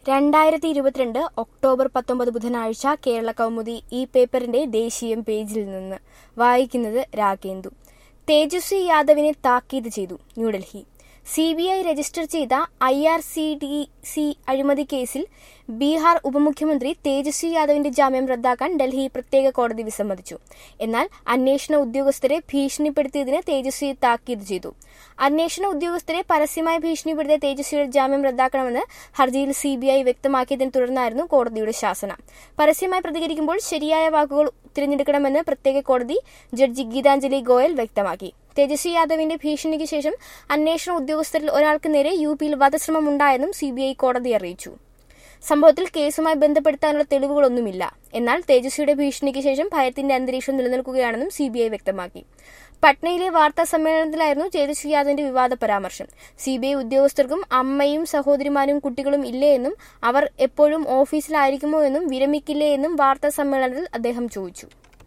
രണ്ടായിരത്തി ഇരുപത്തിരണ്ട് ഒക്ടോബർ പത്തൊമ്പത് ബുധനാഴ്ച കേരള കൗമുദി ഈ പേപ്പറിന്റെ ദേശീയം പേജിൽ നിന്ന് വായിക്കുന്നത് രാഗേന്ദു തേജസ്വി യാദവിനെ താക്കീത് ചെയ്തു New Delhi C B I register ചെയ്ത I R C D C അഴിമതി കേസിൽ ബീഹാർ ഉപമുഖ്യമന്ത്രി തേജസ്വി യാദവിന്റെ ജാമ്യം റദ്ദാക്കാൻ ഡൽഹി പ്രത്യേക കോടതി വിസമ്മതിച്ചു എന്നാൽ അന്വേഷണ ഉദ്യോഗസ്ഥരെ ഭീഷണിപ്പെടുത്തിയതിന് തേജസ്വി താക്കീത് ചെയ്തു അന്വേഷണ ഉദ്യോഗസ്ഥരെ പരസ്യമായി ഭീഷണിപ്പെടുത്തിയ തേജസ്വിയുടെ ജാമ്യം റദ്ദാക്കണമെന്ന് ഹർജിയിൽ സി ബി ഐ വ്യക്തമാക്കിയതിനെ തുടർന്നായിരുന്നു കോടതിയുടെ ശാസന പരസ്യമായി പ്രതികരിക്കുമ്പോൾ ശരിയായ വാക്കുകൾ തിരഞ്ഞെടുക്കണമെന്ന് പ്രത്യേക കോടതി ജഡ്ജി ഗീതാഞ്ജലി ഗോയൽ വ്യക്തമാക്കി തേജസ്വി യാദവിന്റെ ഭീഷണിക്ക് ശേഷം അന്വേഷണ ഉദ്യോഗസ്ഥരിൽ ഒരാൾക്ക് നേരെ യു പിയിൽ വധശ്രമം ഉണ്ടായെന്നും സി ബി ഐ കോടതി അറിയിച്ചു സംഭവത്തിൽ കേസുമായി ബന്ധപ്പെടുത്താനുള്ള തെളിവുകളൊന്നുമില്ല എന്നാൽ തേജസ്വിയുടെ ഭീഷണിക്ക് ശേഷം ഭയത്തിന്റെ അന്തരീക്ഷം നിലനിൽക്കുകയാണെന്നും സി ബി ഐ വ്യക്തമാക്കി പട്നയിലെ വാർത്താ സമ്മേളനത്തിലായിരുന്നു തേജസ്വി യാദവിന്റെ വിവാദ പരാമർശം സി ബി ഐ ഉദ്യോഗസ്ഥർക്കും അമ്മയും സഹോദരിമാരും കുട്ടികളും ഇല്ലേ എന്നും അവർ എപ്പോഴും ഓഫീസിലായിരിക്കുമോ എന്നും വിരമിക്കില്ലേ എന്നും വാർത്താ സമ്മേളനത്തിൽ അദ്ദേഹം ചോദിച്ചു